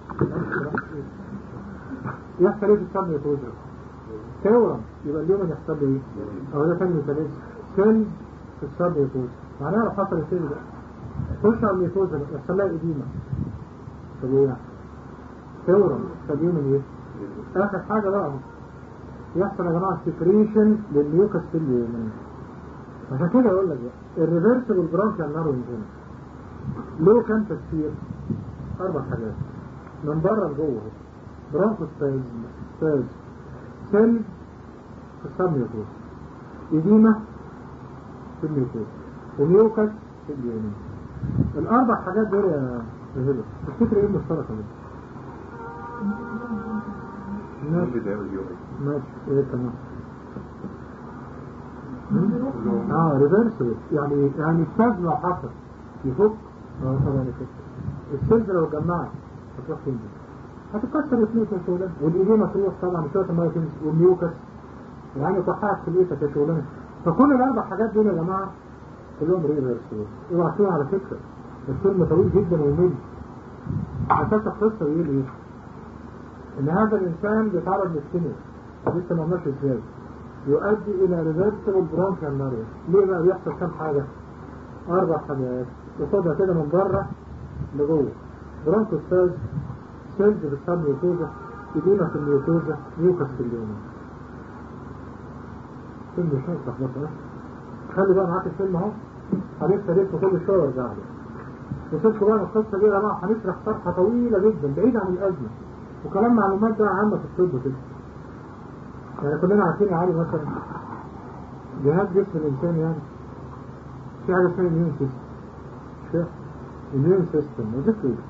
يحصل إيه في السبنيوتوز تورم يبقى اليوم اللي يحصل له ايه او ده كان مثالي سيل في الصدر يفوز معناها لو حصل السيل ده خش على الميتوز يحصل لها اديمه طب ايه يعني تورم فاليوم ايه اخر حاجه بقى يحصل يا جماعه سكريشن للميوكس في اليومين عشان كده اقول لك بقى الريفرسبل برانكيال نارو هنا له كام تفسير اربع حاجات من بره لجوه برانكوستاز ستاز سيل في السبميوكوز إديمة في الميوكوز وميوكس في اليمين الأربع حاجات دول يا هبة تفتكر إيه المشتركة منهم؟ ماشي ماشي إيه كمان؟ اه ريفرسبل يعني يعني السبب لو حصل يفك اه طبعا يفك السيلز لو اتجمعت هتروح تنزل هتتكسر الفلوس يا شغلانه والإديمة تروح طبعا شوية المية تنزل والميوكس يعني توقعت في بيتك يا شغلانه فكل الأربع حاجات دول يا جماعة كلهم ريفرسبل اوعى على فكرة الفيلم طويل جدا وممل أساس القصة يقول إيه؟ إن هذا الإنسان بيتعرض للسينما لسه ما قلناش إزاي يؤدي إلى ريفرسبل برونكيال ناريا ليه بقى بيحصل كام حاجة؟ أربع حاجات ياخدها كده من بره لجوه برونكوستاز سيلز في السبميوتوزا إديمة في الميوتوزا ميوكس في اليوم فيلم مش هيصلح خلي بقى معاك الفيلم اهو هنفتح لف كل شوية وارجع له وصلت بقى القصة دي يا جماعة هنشرح شرحة طويلة جدا بعيد عن الأزمة وكلام معلومات بقى عامة في الطب كده يعني كلنا عارفين يا علي مثلا جهاز جسم الإنسان يعني في حاجة اسمها الميون سيستم مش كده؟ الميون سيستم وظيفته ايه؟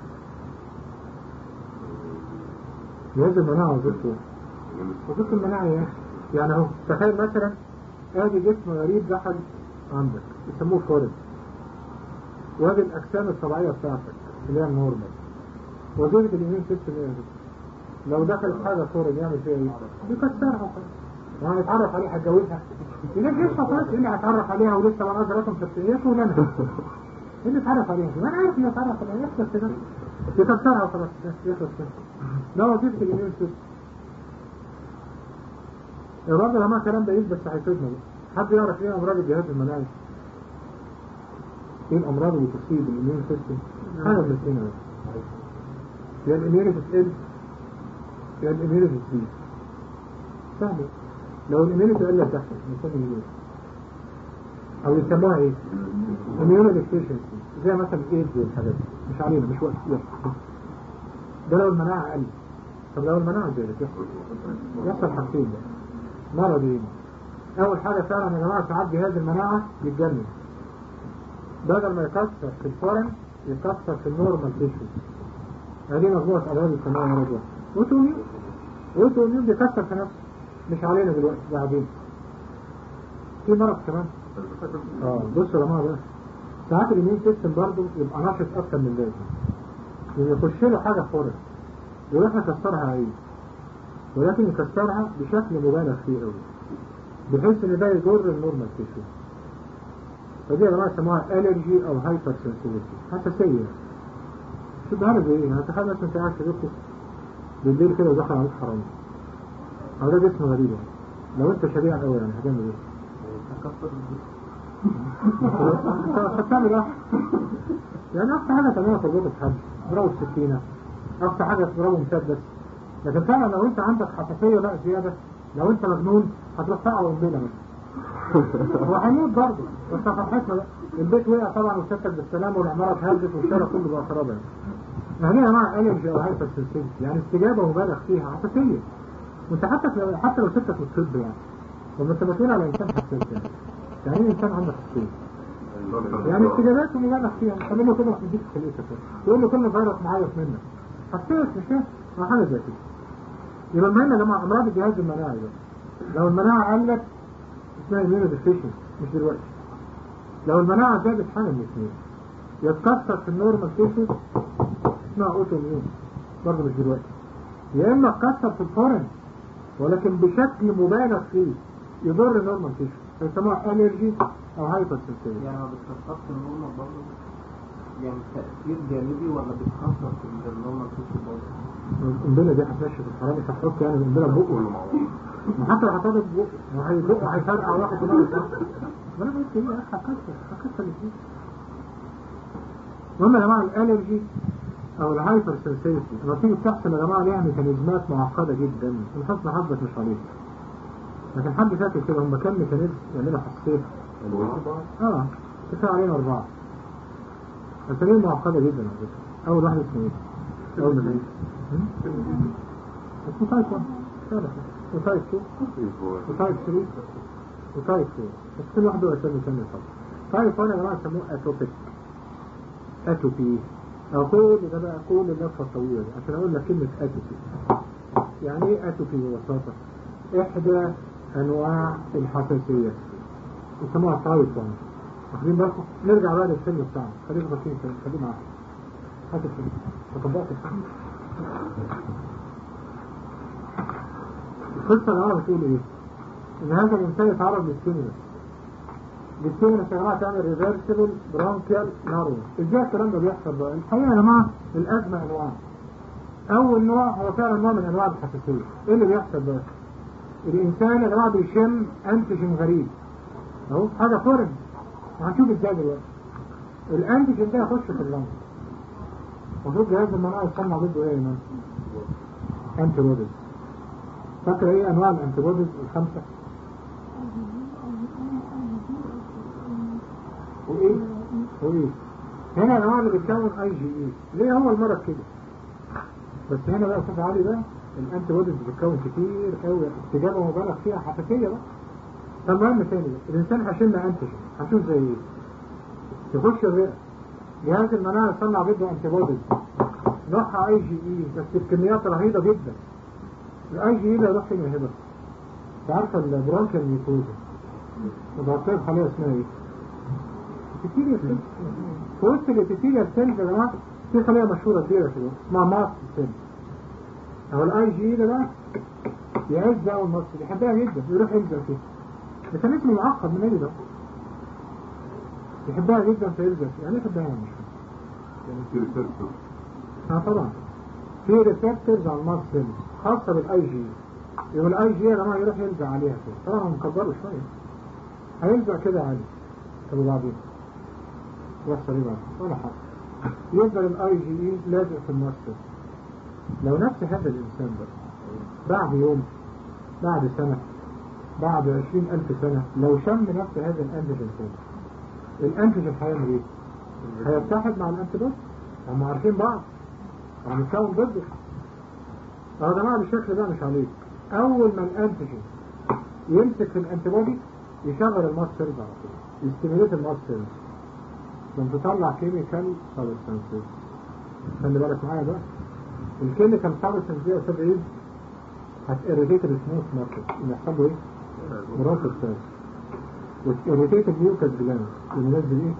جهاز المناعة وظيفته ايه؟ وظيفة المناعة ايه؟ يعني اهو تخيل مثلا ادي جسم غريب دخل عندك يسموه فورد وهذه الاجسام الطبيعيه بتاعتك اللي هي النورمال وظيفه الاميون سيستم ايه لو دخل حاجه فورد يعمل فيها ايه؟ يكسرها وهو يتعرف عليها هتجوزها يجيب لسه خلاص اللي هيتعرف عليها ولسه ما نظراتهم شخصيه شغلانه اللي اتعرف عليها ما انا عارف انه اتعرف عليها يخلص كده يكسرها وخلاص يخلص كده ده وظيفه الاميون سيستم الراجل يا جماعه كلام بعيد بس هيفيدنا بقى. حد يعرف ايه امراض الجهاز المناعي؟ ايه الامراض اللي تصيب الاميون سيستم؟ حاجه من الاثنين بس. يا الاميونيتي تقل يا الاميونيتي تزيد سهل لو الاميونيتي قلت تحصل بنسمي ايه؟ او يسموها ايه؟ اميونو ديفيشنسي زي مثلا الايدز والحاجات دي مش علينا مش وقت وقت ده لو المناعه قلت طب لو المناعه زادت يحصل يحصل حاجتين بقى مرضين اول حاجه فعلا يا جماعه ساعات جهاز المناعه بيتجنن بدل ما يكسر في الفورن يكسر في النورمال تيشو هذه مجموعه امراض السماء مرض واحد اوتوميون اوتوميون بيكسر في نفسه مش علينا دلوقتي بعدين في مرض كمان اه بصوا يا جماعه بقى ساعات الاميون سيستم برضه يبقى نشط اكتر من اللازم يخش له حاجه فورن ويروح يكسرها عيد ولكن يكسرها بشكل مبالغ فيه قوي بحيث ان ده يضر النورمال تيشو فدي يا جماعه يسموها الرجي او هايبر سنسيتيفيتي حساسيه شو ده زي ايه؟ هتخيل مثلا انت قاعد في بيتك بالليل كده ودخل عليك حرامي او ده جسم غريب يعني. لو انت شريع قوي يعني هتعمل ايه؟ هتعمل ايه؟ يعني اقصى حاجه تعملها تربطه بحد تضربه بسكينه اقصى حاجه تضربه مسدس لكن فعلا لو انت عندك حساسيه بقى زياده لو انت مجنون هتروح تقع قنبله مثلا هو هيموت برضه بس فرحتنا بقى البيت وقع طبعا وسكت بالسلامه والعماره اتهدت والشارع كله بقى خراب يعني يعني يا جماعه الرجي او هايبر سنسيتيفيتي يعني استجابه مبالغ فيها حساسيه وانت حتى لو حتى لو سبتك من الطب يعني لما انت مسؤول على انسان حساس يعني يعني ايه انسان عنده حساسيه يعني استجاباته مبالغ فيها مش تعمل له كده تديك خليتك يقول له كل فيروس معيط منك حساس مش كده ما حاجه زي كده يبقى المهم يا جماعه امراض الجهاز المناعي ده لو المناعه قلت اسمها immuno deficiency مش دلوقتي لو المناعه زادت حاجه من الاثنين يتكسر في النورمال تيشو اسمها اوتو ميون برضه مش دلوقتي يا اما اتكسر في الفورن ولكن بشكل مبالغ فيه يضر النورمال تيشو فيسموها الرجي او هايبر سنسيتيف يعني ما بتخصصش النورمال برضه يعني تأثير جانبي ولا بتخصص النورمال تيشو برضه القنبله دي هتمشي في الحرامي هتحط يعني القنبله بقه ما حتى لو حطيتها في بقه ما هي بقه هيفرقع واحد دماغه صح ما انا قلت ايه هكسر هكسر الاثنين المهم يا جماعه الالرجي او الهايبر سنسيتي لما تيجي بتحصل يا جماعه ليها ميكانيزمات معقده جدا من حسن حظك مش عليك لكن حد فاكر كده هم كام ميكانيزم يعملوا حساسيه اه كفايه علينا اربعه اساليب معقده جدا على فكره اول واحد اسمه ايه؟ اول ما اسمه تايب 1 واضح وتايب 2 وتايب 3 وتايب 4 بس كل واحد له اسامي ثانيه طبعا تايب 1 يا جماعه يسموه اتوبيك اتوبي او كل ده بقى كل اللفه الطويله دي عشان اقول لك كلمه اتوبي يعني ايه اتوبي ببساطه احدى انواع الحساسيه يسموها تايب 1 واخدين بالكم نرجع بقى للفيلم بتاعنا خلينا فاكرين خلينا معاك هات الفيلم وطبقت الفيلم القصة اللي أنا بتقول إيه؟ إن هذا الإنسان يتعرض للسينما السينما يا جماعة تعمل ريفرسبل برونكيال نارو إزاي الكلام ده بيحصل بقى؟ الحقيقة يا جماعة الأزمة أنواع أول نوع هو فعلا نوع من أنواع الحساسية إيه اللي بيحصل بقى؟ الإنسان يا جماعة بيشم أنتيجين غريب أهو حاجة فورن وهنشوف إزاي دلوقتي الأنتيجين ده يخش في اللنج المفروض جهاز المناعة يصنع ضده إيه يا إمام؟ أنتي بوديز فاكر ايه انواع الانتيبوديز الخمسة وايه وايه هنا الانواع اللي بتكون اي جي اي ليه هو المرض كده بس هنا بقى صوت عالي ده الانتيبوديز بتتكون كتير قوي استجابه مبالغ فيها حساسيه بقى فالمهم تاني بقى الانسان هيشم انتيجين هشوف زي ايه يخش الرئه جهاز المناعه يصنع ضده انتيبوديز نوعها اي جي اي بس بكميات رهيبه جدا الاي جي ده يروح فين يهبط انت عارفه البرونكيال ميكوزا متغطيه بخليه اسمها ايه؟ ابيثيليال سيل في وسط الابيثيليال سيل يا جماعه في خليه مشهوره كبيره كده اسمها ماست سيل اهو الاي جي ده بقى يعز اول مصر يحبها جدا يروح يلزق فيها ده كان اسمه معقد من ايه ده؟ يحبها جدا فيلزق يعني ايه يحبها يعني مش يعني في ريسبتور اه طبعا في ريسبتورز على الماست سيل خاصة بالاي جي يبقى الاي جي يا جماعه يروح يلزق عليها كده طبعا هو مكبره شويه هيلزق كده عادي طب وبعدين يحصل ايه بقى ولا حاجه يفضل الاي جي اي لازق في المؤسسه لو نفس هذا الانسان ده بعد يوم بعد سنه بعد عشرين ألف سنة لو شم نفس هذا الأنتيجين تاني الأنتيجين هيعمل إيه؟ هيتحد مع الأنتيبودي هم عارفين بعض هم متكون ضده أهو يا جماعة بالشكل ده مش عليك أول ما الأنتيجين يمسك في الأنتيبودي يشغل الماست سيلز على طول يستميليت الماست سيلز لما تطلع كيميكال سبستانسز خلي بالك معايا بقى الكيميكال سبستانس دي يا أستاذ عيد هتإريتيت السموث ماركت يحصل له إيه؟ مرافق تاني وتإريتيت الميوكس جلاند ينزل إيه؟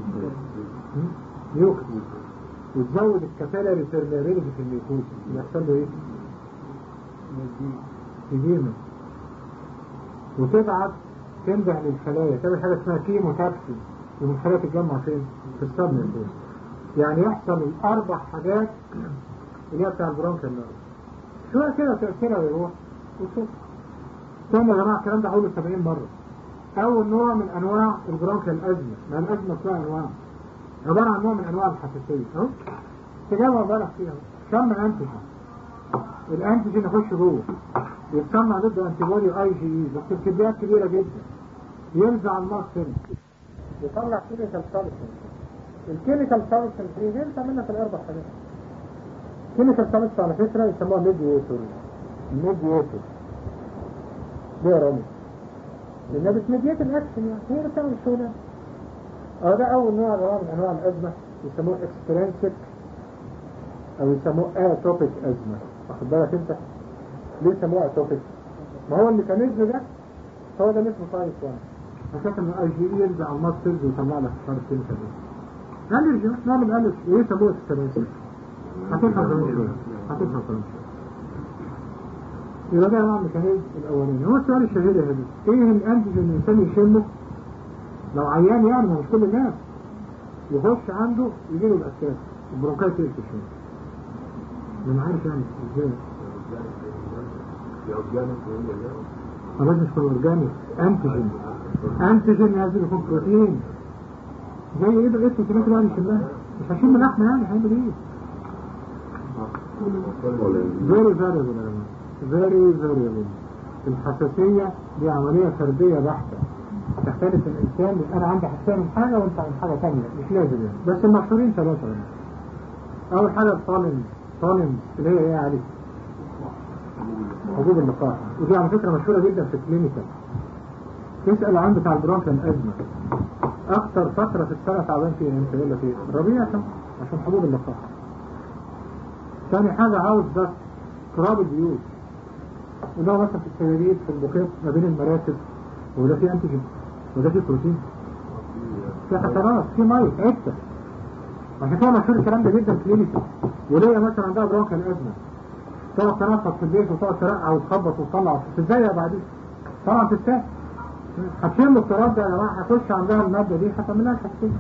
ميوكس وتزود الكابيلاري بيرميابيلتي في الميكوز يحصل له إيه؟ يجينا وتبعت تنزع للخلايا تعمل حاجة اسمها كيمو تاكسي ومن الخلايا تتجمع فين؟ في السبنة يعني يحصل الأربع حاجات اللي هي بتاع البرونكيال نيرف شوية كده تأثيرها يروح وشوف ثاني يا جماعة الكلام ده هقوله 70 مرة أول نوع من أنواع البرونكيال الأزمة ما الأزمة فيها أنواع عبارة عن نوع من أنواع الحساسية أهو تجاوب بالك فيها شم أنتيجين الأنتيجين يخش جوه يتصنع ضد أنتيبودي أي جي إي بس بكميات كبيرة جدا ينزع الماس سيل يطلع كيميكال سابستنس الكيميكال سابستنس دي ينفع منها في الأربع حاجات كيميكال سابستنس على فكرة يسموها ميدياتور ميدياتور ليه يا رامي؟ لأنها بتميديات الأكشن يعني هي اللي بتعمل الشغلانة اه ده أول نوع من أنواع الأزمة يسموه اكسترنسك أو يسموه اتوبيك أزمة واخد بالك أنت؟ ليه يسموه اتوبيك؟ ما هو اللي كان يجري ده هو ده اللي اسمه تايب 1 فكانت ان الاي جي اي يرجع على الماس سيلز ويطلع لك مش عارف كيميكال ايه الرجي نعمل الف ايه يسموه اكسترنسك هتفهم كمان شوية هتفهم كمان شوية يبقى ده نوع الميكانيزم الاولاني هو السؤال الشهير يا هدي ايه الانتيجين اللي الانسان يشمه لو عيان يعني ما مش كل الناس يخش عنده يجي له الاساس البرونكايت تقفل شويه انا عارف يعني ازاي خلاص مش في الاورجانيك انتيجين انتيجين لازم يكون بروتين زي ايه ده اسمه كده كده يعني يشمها مش هشم لحمه يعني هيعمل ايه فيري فاريبل يا جماعه فيري فاريبل الحساسية دي عملية فردية بحتة تختلف الإنسان أنا عندي حساسية من حاجة وأنت عن حاجة ثانية مش لازم يعني بس المشهورين ثلاثة يعني. أول حاجة الطالن طالن اللي هي إيه عليك حبوب اللقاح ودي على فكرة مشهورة جدا في الكلينيكال تسأل عن بتاع البرونكيال أزمة أكتر فترة في السنة تعبان فيها أنت يقول لك إيه الربيع عشان حبوب اللقاح ثاني حاجة عاوز بس تراب البيوت وده مثلا في السياريد في البوكيت ما بين المراتب وده فيه انتيجين وده فيه بروتين في حشرات في ميه عدة عشان كده مشهور الكلام ده جدا كلينيكي وليا مثلا عندها برونكيال ازمه تقعد تنفض في البيت وتقعد ترقع وتخبط وتطلع تتضايق بعدين طبعا تستاهل هتشم التراب ده يا جماعه هتخش عندها الماده دي هتعمل لها حاجتين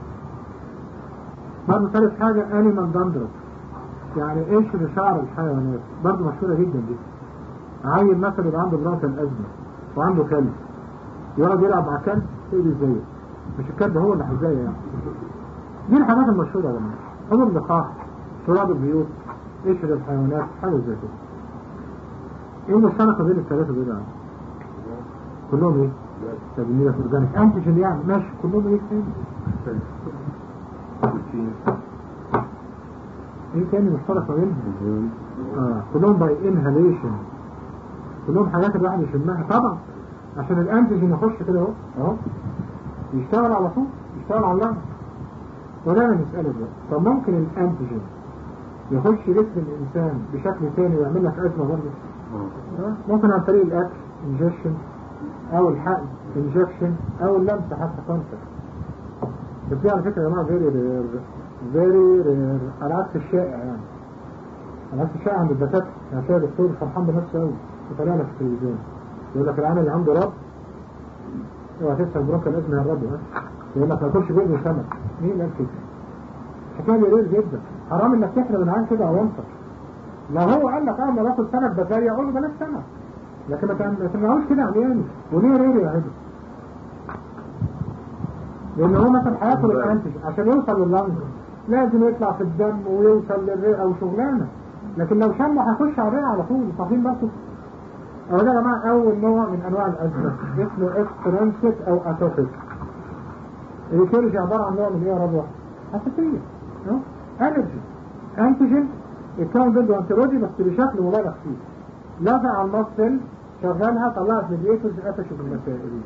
برضه ثالث حاجه انيمال داندرس يعني قشر شعر الحيوانات برضه مشهوره جدا دي عيل مثلا يبقى عنده برونكيال ازمه وعنده كلب يقعد يلعب مع كلب يقول ازاي مش الكلب هو اللي هيزاي يعني دي الحاجات المشهوره يا جماعه حبوب اللقاح تراب البيوت قشر الحيوانات حاجه زي كده ايه المشترك بين الثلاثه دول يعني كلهم ايه؟ تجميل اورجانيك انتيجين يعني ماشي كلهم ايه تاني؟ ايه تاني مشترك ما بينهم؟ اه كلهم باي انهاليشن كلهم حاجات الواحد يشمها طبعا عشان الانتيجين يخش كده اهو اهو يشتغل على طول يشتغل على اللحم ودايما نسأله بقى طب ممكن الانتيجين يخش جسم الانسان بشكل ثاني ويعمل لك ازمه برضه آه، ممكن عن طريق الاكل انجكشن او الحقن انجكشن او اللمسه حتى كونتاكت بس دي على فكره يا جماعه فيري رير فيري رير على عكس الشائع يعني على عكس الشائع عند الدكاتره يعني تلاقي دكتور فرحان بنفسه قوي وطالع لك في التلفزيون يقول لك العامل اللي عنده رب اوعى تسال بروكا الاسم يا الرب ها يقول لك ما تاكلش بيض وسمك مين اللي قال كده؟ حكايه رير جدا حرام انك تحرم العين كده او انت لو هو قال لك اه ما باكل سمك بزايا اقول له بلاش سمك لكن ما تعم- ما تمنعوش كده عمياني وليه ريري يا هدى لان هو مثلا هياكل الانتج عشان يوصل لللنج لازم يطلع في الدم ويوصل للرئه وشغلانه لكن لو شمه هيخش على الرئه على طول فاهمين برضه هو ده يا جماعه اول نوع من انواع الازمه اسمه اكسترنسك او اتوبيك الكيرجي عباره عن نوع من ايه يا ربوه؟ حساسيه انرجي انتيجين يتكون ضده انتيبودي بس بشكل مبالغ فيه لافع على المصل شغلها طلعت ميديتورز قفشوا بالمسائل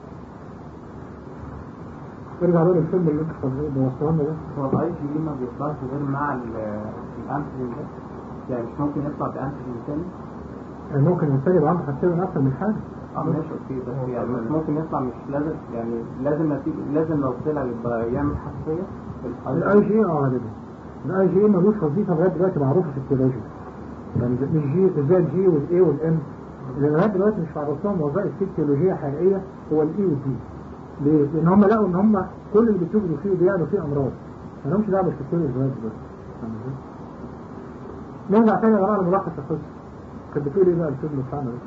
ارجع له الفيلم اللي انت موصلنا ده هو الاي جي ما بيطلعش غير مع ال- الانتيجين ده يعني مش ممكن يطلع بانتيجين تاني يعني ممكن الانسان يبقى عنده حساسيه من اكثر من حاجه اه ماشي اوكي بس يعني مش ممكن يطلع مش لازم يعني لازم نتيجة لازم لو طلع يبقى يعمل حساسية الاي جي اه ده الاي جي ملوش وظيفه لغايه دلوقتي معروفه في التكنولوجيا يعني مش جي زي الجي والاي والام اللي لغايه دلوقتي مش معروف لهم وظائف فيسيولوجيه حقيقيه هو الاي والدي ليه؟ لان هم لقوا ان هم كل اللي بيتوجدوا فيه بيعملوا فيه امراض ما لهمش دعوه بالفيسيولوجي لغايه دلوقتي فاهم ازاي؟ نرجع تاني يا جماعه لملخص القصه كانت بتقول ايه بقى الفيلم بتاعنا ده؟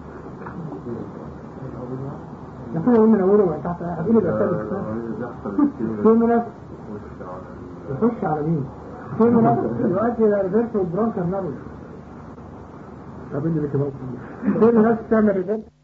نحن نقول من اوله وبعد تحت هتقول الاسئله في منافس يخش على مين؟ في منافس يؤدي الى ريفيرس والبرونكر نارو طب اللي بتبقى في منافس تعمل ريفيرس